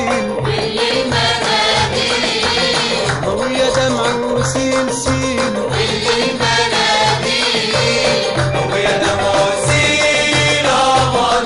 وسيل والليل مناديل هوية دمع وسلسيل والليل مناديل ويا دموسيل أمان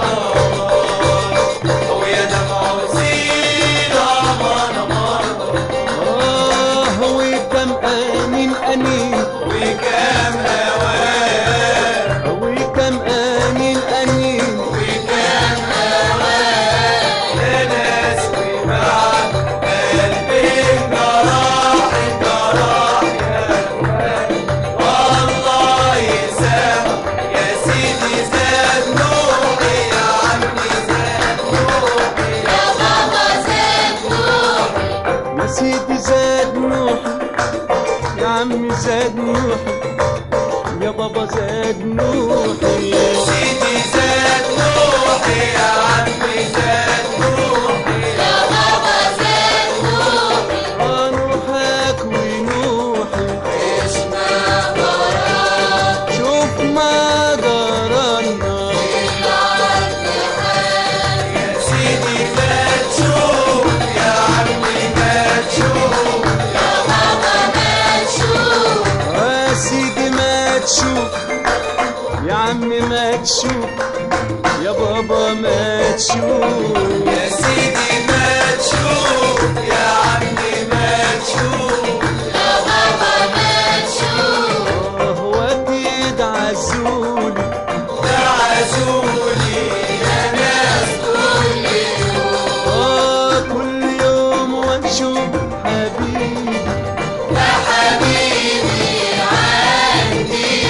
أمان ويا دموسيل أمان أمان آه وكم أنين أنين وكم هواه وكم أنين أنين وكم هواه ناس وبعد قلبي جراح جراح يا الله يسامح يا سيدي زاد نوحي يا عمي زاد نوحي يا بابا زاد نوحي يا سيدي زاد نوحي يا عمي زاد نوحي يا بابا زاد نوحي سيدي زاد نوحي يا عمي زاد نوحي يا بابا زاد نوحي آه نوحك ونوحي عشنا وراك شوف ما جرالنا العرض حال يا سيدي ما تشوف يا عمي ما تشوف يا بابا ما تشوف يا سيدي ما تشوف يا عمي ما تشوف يا بابا ما تشوف يا سيدي ما تشوف يا عمي ما تشوف يا بابا ما تشوف آه وأكيد عزولي تعزولي يا ناس كل يوم آه كل يوم وأشوف حبيبي يا حبيبي عندي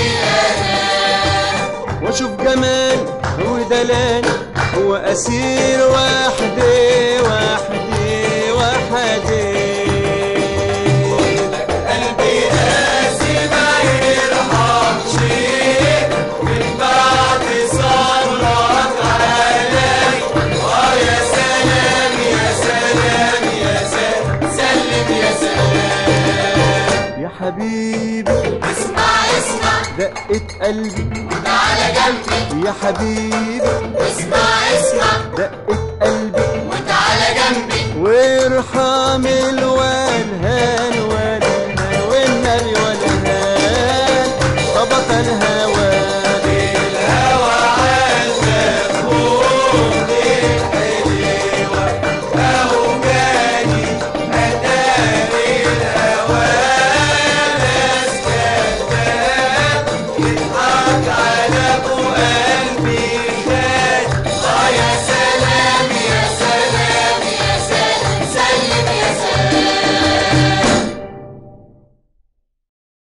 أنا واشوف جمال ودلال هو اسير وحدي وحدي وحدي قلبي قاسي ما يرحمش من بعد صبرك علي اه يا سلام يا سلام يا سلام سلم يا سلام يا حبيبي اسمع اسمع دقة قلبي وتعالى جنبي يا حبيبي اسمع اسمع دقة قلبي وتعالى جنبي وارحم